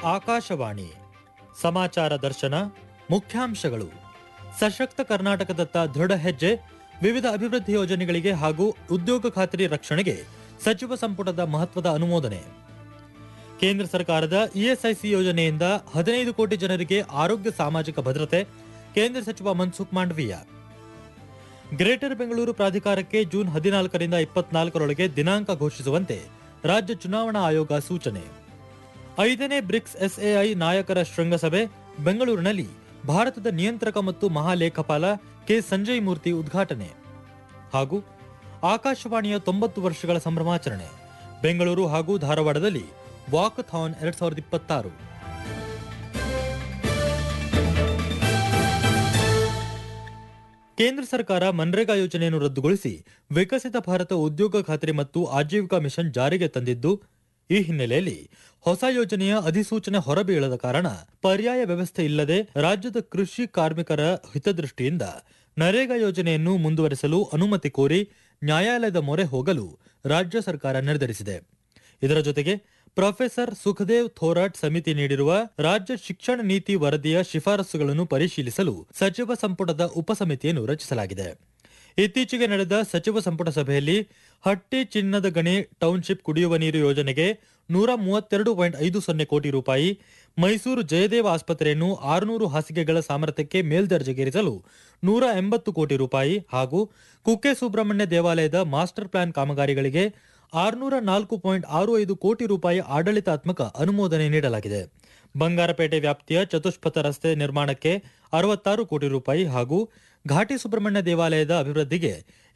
ಆಕಾಶವಾಣಿ ಸಮಾಚಾರ ದರ್ಶನ ಮುಖ್ಯಾಂಶಗಳು ಸಶಕ್ತ ಕರ್ನಾಟಕದತ್ತ ದೃಢ ಹೆಜ್ಜೆ ವಿವಿಧ ಅಭಿವೃದ್ಧಿ ಯೋಜನೆಗಳಿಗೆ ಹಾಗೂ ಉದ್ಯೋಗ ಖಾತ್ರಿ ರಕ್ಷಣೆಗೆ ಸಚಿವ ಸಂಪುಟದ ಮಹತ್ವದ ಅನುಮೋದನೆ ಕೇಂದ್ರ ಸರ್ಕಾರದ ಇಎಸ್ಐಸಿ ಯೋಜನೆಯಿಂದ ಹದಿನೈದು ಕೋಟಿ ಜನರಿಗೆ ಆರೋಗ್ಯ ಸಾಮಾಜಿಕ ಭದ್ರತೆ ಕೇಂದ್ರ ಸಚಿವ ಮನ್ಸುಖ್ ಮಾಂಡವೀಯ ಗ್ರೇಟರ್ ಬೆಂಗಳೂರು ಪ್ರಾಧಿಕಾರಕ್ಕೆ ಜೂನ್ ಹದಿನಾಲ್ಕರಿಂದ ಇಪ್ಪತ್ನಾಲ್ಕರೊಳಗೆ ದಿನಾಂಕ ಘೋಷಿಸುವಂತೆ ರಾಜ್ಯ ಚುನಾವಣಾ ಆಯೋಗ ಸೂಚನೆ ಐದನೇ ಬ್ರಿಕ್ಸ್ ಎಸ್ಎಐ ನಾಯಕರ ಶೃಂಗಸಭೆ ಬೆಂಗಳೂರಿನಲ್ಲಿ ಭಾರತದ ನಿಯಂತ್ರಕ ಮತ್ತು ಮಹಾಲೇಖಪಾಲ ಕೆ ಸಂಜಯ್ ಮೂರ್ತಿ ಉದ್ಘಾಟನೆ ಹಾಗೂ ಆಕಾಶವಾಣಿಯ ತೊಂಬತ್ತು ವರ್ಷಗಳ ಸಂಭ್ರಮಾಚರಣೆ ಬೆಂಗಳೂರು ಹಾಗೂ ಧಾರವಾಡದಲ್ಲಿ ವಾಕಥಾನ್ ಎರಡ್ ಸಾವಿರದ ಇಪ್ಪತ್ತಾರು ಕೇಂದ್ರ ಸರ್ಕಾರ ಮನ್ರೇಗಾ ಯೋಜನೆಯನ್ನು ರದ್ದುಗೊಳಿಸಿ ವಿಕಸಿತ ಭಾರತ ಉದ್ಯೋಗ ಖಾತ್ರಿ ಮತ್ತು ಆಜೀವಿಕಾ ಮಿಷನ್ ಜಾರಿಗೆ ತಂದಿದ್ದು ಈ ಹಿನ್ನೆಲೆಯಲ್ಲಿ ಹೊಸ ಯೋಜನೆಯ ಅಧಿಸೂಚನೆ ಹೊರಬೀಳದ ಕಾರಣ ಪರ್ಯಾಯ ವ್ಯವಸ್ಥೆ ಇಲ್ಲದೆ ರಾಜ್ಯದ ಕೃಷಿ ಕಾರ್ಮಿಕರ ಹಿತದೃಷ್ಟಿಯಿಂದ ನರೇಗಾ ಯೋಜನೆಯನ್ನು ಮುಂದುವರೆಸಲು ಅನುಮತಿ ಕೋರಿ ನ್ಯಾಯಾಲಯದ ಮೊರೆ ಹೋಗಲು ರಾಜ್ಯ ಸರ್ಕಾರ ನಿರ್ಧರಿಸಿದೆ ಇದರ ಜೊತೆಗೆ ಪ್ರೊಫೆಸರ್ ಸುಖದೇವ್ ಥೋರಾಟ್ ಸಮಿತಿ ನೀಡಿರುವ ರಾಜ್ಯ ಶಿಕ್ಷಣ ನೀತಿ ವರದಿಯ ಶಿಫಾರಸುಗಳನ್ನು ಪರಿಶೀಲಿಸಲು ಸಚಿವ ಸಂಪುಟದ ಉಪಸಮಿತಿಯನ್ನು ರಚಿಸಲಾಗಿದೆ ಇತ್ತೀಚೆಗೆ ನಡೆದ ಸಚಿವ ಸಂಪುಟ ಸಭೆಯಲ್ಲಿ ಹಟ್ಟಿ ಚಿನ್ನದ ಗಣಿ ಟೌನ್ಶಿಪ್ ಕುಡಿಯುವ ನೀರು ಯೋಜನೆಗೆ ನೂರ ಮೂವತ್ತೆರಡು ಪಾಯಿಂಟ್ ಐದು ಸೊನ್ನೆ ಕೋಟಿ ರೂಪಾಯಿ ಮೈಸೂರು ಜಯದೇವ ಆಸ್ಪತ್ರೆಯನ್ನು ಆರುನೂರು ಹಾಸಿಗೆಗಳ ಸಾಮರ್ಥ್ಯಕ್ಕೆ ಮೇಲ್ದರ್ಜೆಗೇರಿಸಲು ನೂರ ಎಂಬತ್ತು ಕೋಟಿ ರೂಪಾಯಿ ಹಾಗೂ ಕುಕ್ಕೆ ಸುಬ್ರಹ್ಮಣ್ಯ ದೇವಾಲಯದ ಮಾಸ್ಟರ್ ಪ್ಲಾನ್ ಕಾಮಗಾರಿಗಳಿಗೆ ಆರುನೂರ ನಾಲ್ಕು ಪಾಯಿಂಟ್ ಆರು ಐದು ಕೋಟಿ ರೂಪಾಯಿ ಆಡಳಿತಾತ್ಮಕ ಅನುಮೋದನೆ ನೀಡಲಾಗಿದೆ ಬಂಗಾರಪೇಟೆ ವ್ಯಾಪ್ತಿಯ ಚತುಷ್ಪಥ ರಸ್ತೆ ನಿರ್ಮಾಣಕ್ಕೆ ಅರವತ್ತಾರು ಕೋಟಿ ರೂಪಾಯಿ ಹಾಗೂ ಘಾಟಿ ಸುಬ್ರಹ್ಮಣ್ಯ ದೇವಾಲಯದ ಅಭಿವೃದ್ಧಿಗೆ